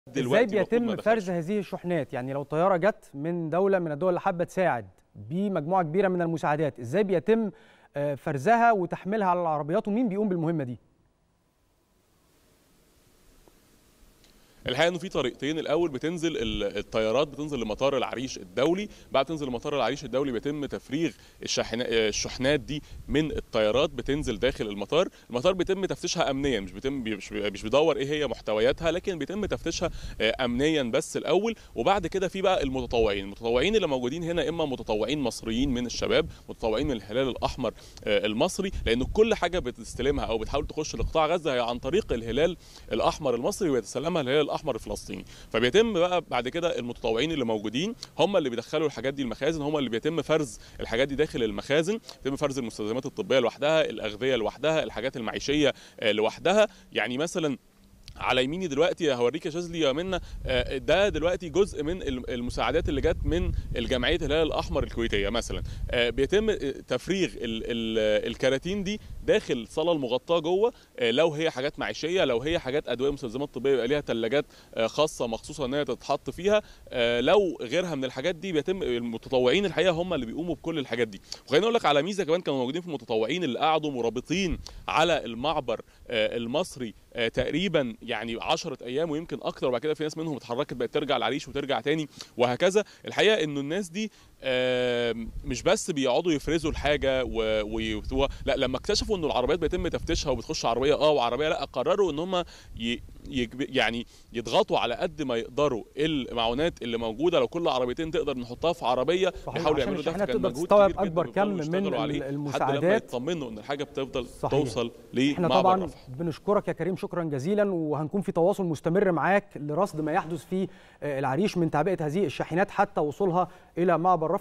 ازاي دلوقتي المفروض ما بيتم دخلش. فرز هذه الشحنات يعني لو طياره جت من دوله من الدول اللي حابه تساعد بمجموعه كبيره من المساعدات ازاي بيتم آه، فرزها وتحميلها على العربيات ومين بيقوم بالمهمه دي الحقيقه انه في طريقتين الاول بتنزل ال- الطيارات بتنزل لمطار العريش الدولي بعد تنزل لمطار العريش الدولي بيتم تفريغ الشاحنا- الشحنات دي من الطيارات بتنزل داخل المطار المطار بيتم تفتيشها امنيا مش بيتم مش مش بيدور ايه هي محتوياتها لكن بيتم تفتيشها آه، امنيا بس الاول وبعد كده في بقى المتطوعين المتطوعين اللي موجودين هنا اما متطوعين مصريين من الشباب متطوعين من الهلال الاحمر آه، المصري لان كل حاجه بتستلمها او بتحاول تخش لقطاع غزه هي عن طريق الهلال الاحمر المصري ويتسلمها الهلال الاحمر الفلسطيني فبيتم بقى بعد كده المتطوعين اللي موجودين هم اللي بيدخلوا الحاجات دي المخازن هم اللي بيتم فرز الحاجات دي داخل المخازن بيتم فرز المستلزمات الطبيه لوحدها الاغذيه لوحدها الحاجات المعيشيه آه، لوحدها يعني مثلا على يميني دلوقتي هوريك يا شاذلي يا منى آه، ده دلوقتي جزء من الم- المساعدات اللي جت من الجمعيه الهلال الاحمر الكويتيه مثلا آه، بيتم آه، تفريغ ال- ال- الكراتين دي داخل الصاله المغطاه جوه آه، لو هي حاجات معيشيه لو هي حاجات ادويه مستلزمات طبيه يبقى ليها ثلاجات خاصه مخصوصه ان هي تتحط فيها آه، لو غيرها من الحاجات دي بيتم المتطوعين الحقيقه هم اللي بيقوموا بكل الحاجات دي وخليني اقول لك على ميزه كمان كانوا موجودين في المتطوعين اللي قعدوا مرابطين على المعبر آه، المصري آه، تقريبا يعني 10 ايام ويمكن اكتر وبعد كده في ناس منهم اتحركت بقت ترجع العريش وترجع تاني وهكذا الحقيقه انه الناس دي آه، مش بس بيقعدوا يفرزوا الحاجه و- ويوتوها لا لما اكتشفوا انه العربيات بيتم تفتيشها وبتخش عربيه اه وعربيه لا قرروا ان هم ي- يجب- يعني يضغطوا على قد ما يقدروا المعونات اللي موجوده لو كل عربيتين تقدر نحطها في عربيه صحيح، بيحاولوا عشان يعملوا ده الشاحنات فكان تقدر مجهود تستوعب كبير جداً أكبر وبيفضلوا كم من يشتغلوا عليه لحد لما المساعدات. يطمنوا ان الحاجه بتفضل صحيح. توصل احنا لمعبر طبعا رفح بنشكرك يا كريم شكرا جزيلا وهنكون في تواصل مستمر معاك لرصد ما يحدث في آه، العريش من تعبئه هذه الشاحنات حتى وصولها الى معبر رفح